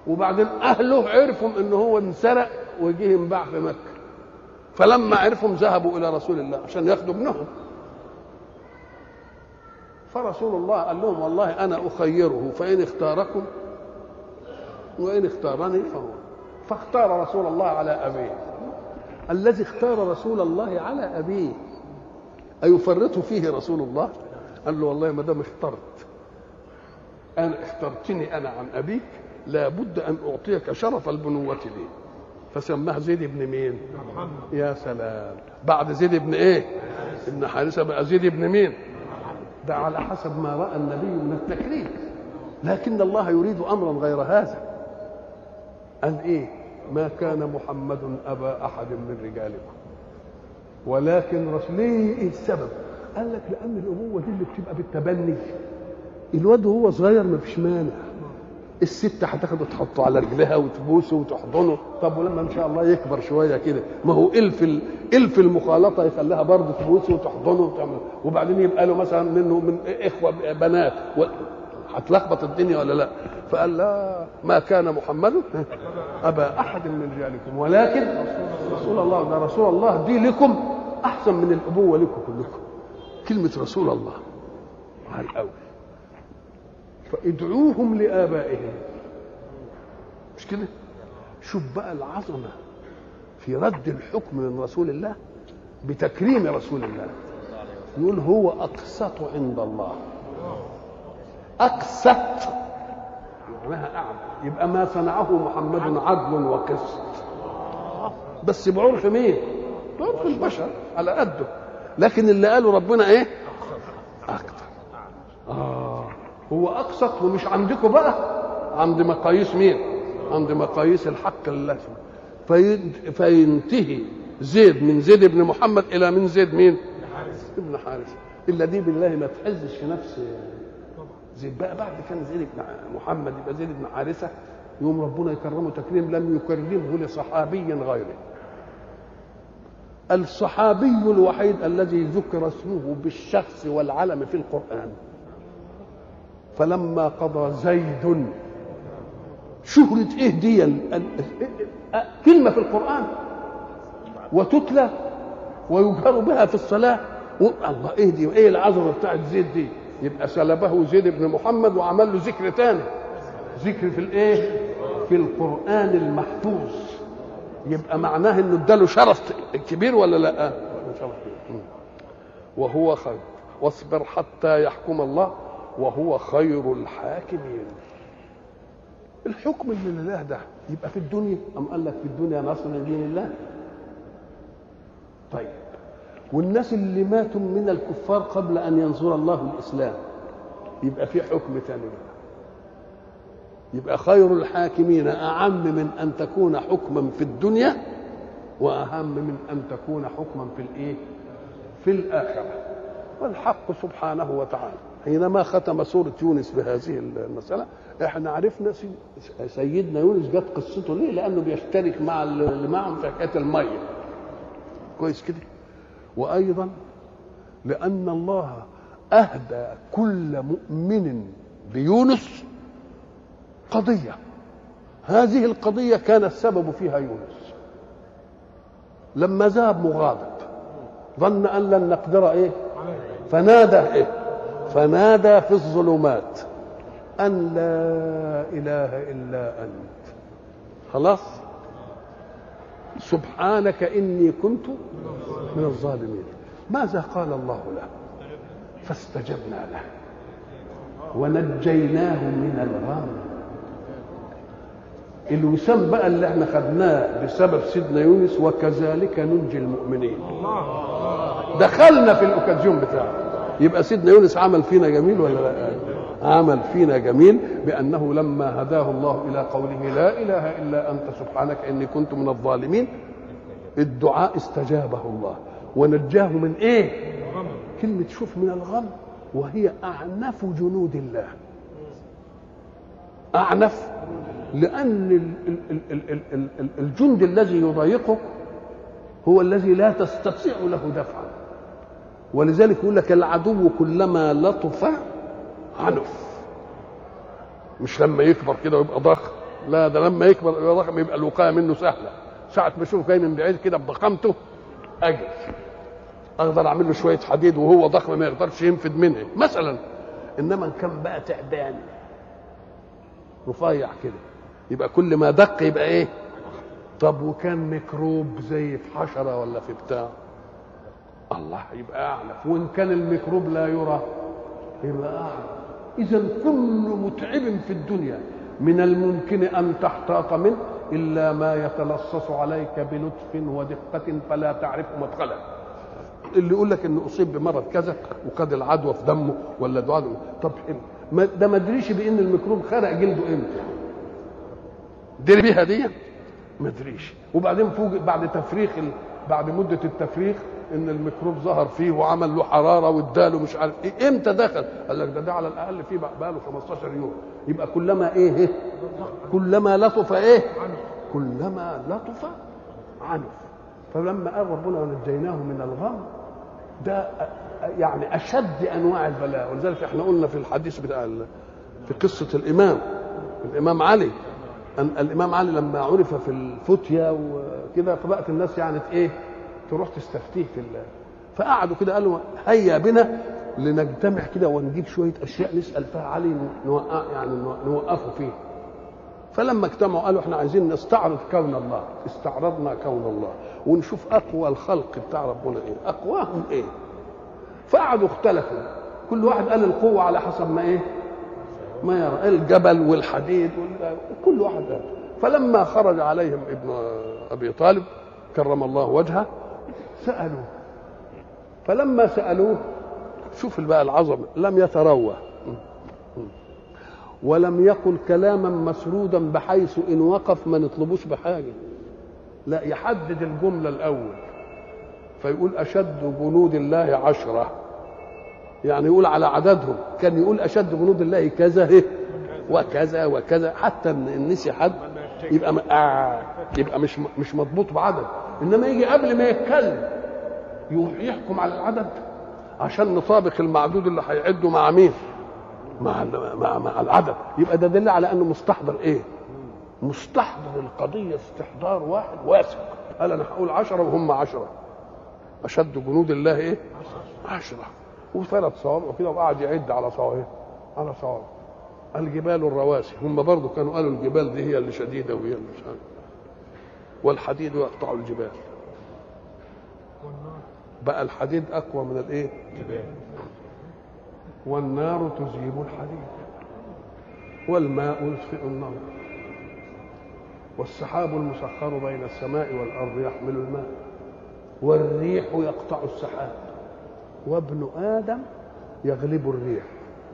وبعدين اهله عرفوا ان هو انسرق وجه ينباع في مكه فلما عرفهم ذهبوا الى رسول الله عشان ياخدوا ابنهم فرسول الله قال لهم والله انا اخيره فان اختاركم وان اختارني فهو فاختار رسول الله على ابيه الذي اختار رسول الله على ابيه ايفرط فيه رسول الله قال له والله ما دام اخترت انا اخترتني انا عن ابيك لابد ان اعطيك شرف البنوه لي فسماه زيد بن مين يا سلام بعد زيد بن ايه ابن حارثه بقى زيد بن مين ده على حسب ما راى النبي من التكليف لكن الله يريد امرا غير هذا قال ايه ما كان محمد ابا احد من رجالكم ولكن رسول ليه ايه السبب قال لك لان الابوه دي اللي بتبقى بالتبني الواد وهو صغير ما فيش مانع الست هتاخده تحطه على رجلها وتبوسه وتحضنه طب ولما ان شاء الله يكبر شويه كده ما هو الف ال... الف المخالطه يخليها برضه تبوسه وتحضنه وتعمل وبعدين يبقى له مثلا منه من اخوه بنات و... هتلخبط الدنيا ولا لا فقال لا ما كان محمد ابا احد من رجالكم ولكن رسول الله ده رسول الله دي لكم احسن من الابوه لكم كلكم كلمه رسول الله على الاول فادعوهم لآبائهم مش كده شوف بقى العظمة في رد الحكم من رسول الله بتكريم رسول الله يقول هو أقسط عند الله أقسط معناها أعلى يبقى ما صنعه محمد عدل وقسط بس بعرف مين؟ بعرف البشر على قده لكن اللي قاله ربنا ايه؟ أكتر آه هو اقسط ومش عندكم بقى عند مقاييس مين عند مقاييس الحق لله فينتهي زيد من زيد بن محمد الى من زيد مين ابن حارثه الا دي بالله ما تحزش في نفس زيد بقى بعد كان زيد بن محمد يبقى زيد بن حارثه يوم ربنا يكرمه تكريم لم يكرمه لصحابي غيره الصحابي الوحيد الذي ذكر اسمه بالشخص والعلم في القرآن فلما قضى زيد شهرة ايه دي كلمة في القرآن وتتلى ويجهر بها في الصلاة الله ايه دي ايه العظمة بتاعت زيد دي يبقى سلبه زيد بن محمد وعمل له ذكر تاني ذكر في الايه في القرآن المحفوظ يبقى معناه انه اداله شرف كبير ولا لا شرف كبير وهو خير واصبر حتى يحكم الله وهو خير الحاكمين الحكم من الله ده يبقى في الدنيا أم قال لك في الدنيا نصر لدين الله طيب والناس اللي ماتوا من الكفار قبل أن ينصر الله الإسلام يبقى في حكم تاني بقى يبقى خير الحاكمين أعم من أن تكون حكما في الدنيا وأهم من أن تكون حكما في الإيه؟ في الآخرة والحق سبحانه وتعالى حينما ختم سورة يونس بهذه المسألة احنا عرفنا سيدنا يونس جت قصته ليه؟ لأنه بيشترك مع اللي معهم في حكاية المية كويس كده وأيضا لأن الله أهدى كل مؤمن بيونس قضية هذه القضية كان السبب فيها يونس لما ذهب مغاضب ظن أن لن نقدر إيه فنادى إيه فنادى في الظلمات أن لا إله إلا أنت خلاص سبحانك إني كنت من الظالمين ماذا قال الله له فاستجبنا له ونجيناه من الغم الوسام بقى اللي احنا خدناه بسبب سيدنا يونس وكذلك ننجي المؤمنين دخلنا في الاوكازيون بتاعه يبقى سيدنا يونس عمل فينا جميل ولا لا عمل فينا جميل بانه لما هداه الله الى قوله لا اله الا انت سبحانك اني كنت من الظالمين الدعاء استجابه الله ونجاه من ايه كلمه شوف من الغم وهي اعنف جنود الله اعنف لان الجند الذي يضايقك هو الذي لا تستطيع له دفعا ولذلك يقول لك العدو كلما لطف عنف مش لما يكبر كده ويبقى ضخم لا ده لما يكبر يبقى ضخم يبقى الوقايه منه سهله ساعه ما اشوفه جاي من بعيد كده بضخامته اجل اقدر اعمل له شويه حديد وهو ضخم ما يقدرش ينفد منها مثلا انما ان كان بقى تعبان رفيع كده يبقى كل ما دق يبقى ايه طب وكان ميكروب زي في حشره ولا في بتاع الله يبقى اعنف وان كان الميكروب لا يرى يبقى اعنف اذا كل متعب في الدنيا من الممكن ان تحتاط منه الا ما يتلصص عليك بلطف ودقه فلا تعرف مدخله اللي يقول لك انه اصيب بمرض كذا وقد العدوى في دمه ولا دعاء طب ما- ده ما ادريش بان الميكروب خرق جلده امتى دري بيها دي ما ادريش وبعدين فوجئ بعد تفريخ ال... بعد مده التفريخ ان الميكروب ظهر فيه وعمل له حراره واداله مش عارف ايه امتى دخل قال لك ده ده على الاقل فيه بقى له 15 يوم يبقى كلما ايه, إيه؟ كلما لطف ايه كلما لطف عنف فلما قال ربنا ونجيناه من الغم ده يعني اشد انواع البلاء ولذلك احنا قلنا في الحديث بتاع ال- في قصه الامام الامام علي أن الامام علي لما عرف في الفتيا وكده فبقت الناس يعني ايه تروح تستفتيه في الله فقعدوا كده قالوا هيا بنا لنجتمع كده ونجيب شويه اشياء نسال فيها علي نوقع يعني نوقفه فيه فلما اجتمعوا قالوا احنا عايزين نستعرض كون الله استعرضنا كون الله ونشوف اقوى الخلق بتاع ربنا ايه اقواهم ايه فقعدوا اختلفوا كل واحد قال القوه على حسب ما ايه ما يرى الجبل والحديد وال- كل واحد قال فلما خرج عليهم ابن ابي طالب كرم الله وجهه سالوه فلما سالوه شوف بقى العظمه لم يتروى ولم يقل كلاما مسرودا بحيث ان وقف ما نطلبوش بحاجه لا يحدد الجمله الاول فيقول اشد جنود الله عشره يعني يقول على عددهم كان يقول اشد جنود الله كذا إيه؟ وكذا وكذا حتى ان نسي حد يبقى م... آه يبقى مش مش مضبوط بعدد انما يجي قبل ما يتكلم يروح يحكم على العدد عشان نطابق المعدود اللي هيعده مع مين؟ مع مع مع العدد يبقى ده دل على انه مستحضر ايه؟ مستحضر القضيه استحضار واحد واثق قال انا هقول عشرة وهم عشرة اشد جنود الله ايه؟ عشرة وثلاث صوابع وكده وقعد يعد على صوابع على صوابع الجبال الرواسي هم برضه كانوا قالوا الجبال دي هي اللي شديده وهي اللي مش عارف والحديد يقطع الجبال بقى الحديد اقوى من الايه؟ والنار تذيب الحديد والماء يطفئ النار والسحاب المسخر بين السماء والارض يحمل الماء والريح يقطع السحاب وابن ادم يغلب الريح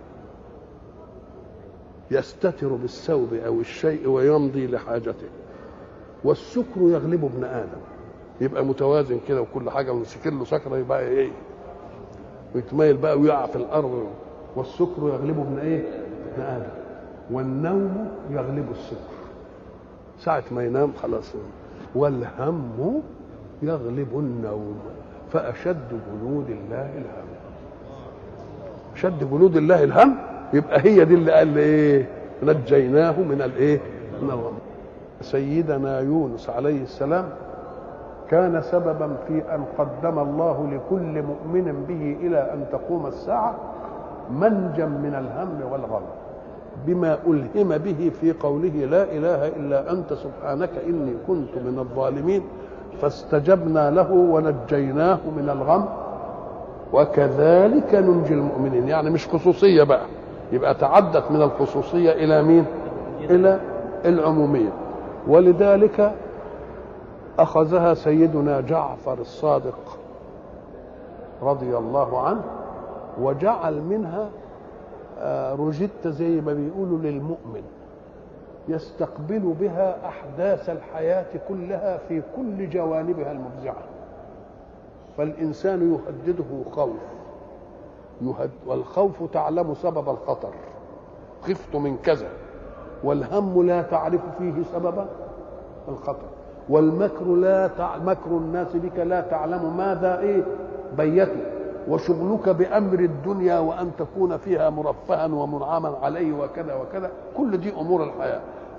يستتر بالثوب او الشيء ويمضي لحاجته والسكر يغلب ابن ادم يبقى متوازن كده وكل حاجه ومسكر له سكره يبقى ايه ويتميل بقى ويقع في الارض والسكر يغلب ابن ايه ابن ادم والنوم يغلب السكر ساعة ما ينام خلاص والهم يغلب النوم فأشد جنود الله الهم شد جنود الله الهم يبقى هي دي اللي قال ايه نجيناه من الايه من الغم سيدنا يونس عليه السلام كان سببا في ان قدم الله لكل مؤمن به الى ان تقوم الساعه منجا من الهم والغم بما الهم به في قوله لا اله الا انت سبحانك اني كنت من الظالمين فاستجبنا له ونجيناه من الغم وكذلك ننجي المؤمنين يعني مش خصوصيه بقى يبقى تعدت من الخصوصيه الى مين الى العموميه ولذلك اخذها سيدنا جعفر الصادق رضي الله عنه وجعل منها روجيت زي ما بيقولوا للمؤمن يستقبل بها احداث الحياه كلها في كل جوانبها المفزعه فالانسان يهدده خوف يهد والخوف تعلم سبب الخطر خفت من كذا والهم لا تعرف فيه سبب الخطر والمكر لا تع... مكر الناس بك لا تعلم ماذا ايه بيته وشغلك بامر الدنيا وان تكون فيها مرفها ومنعما عليه وكذا وكذا كل دي امور الحياه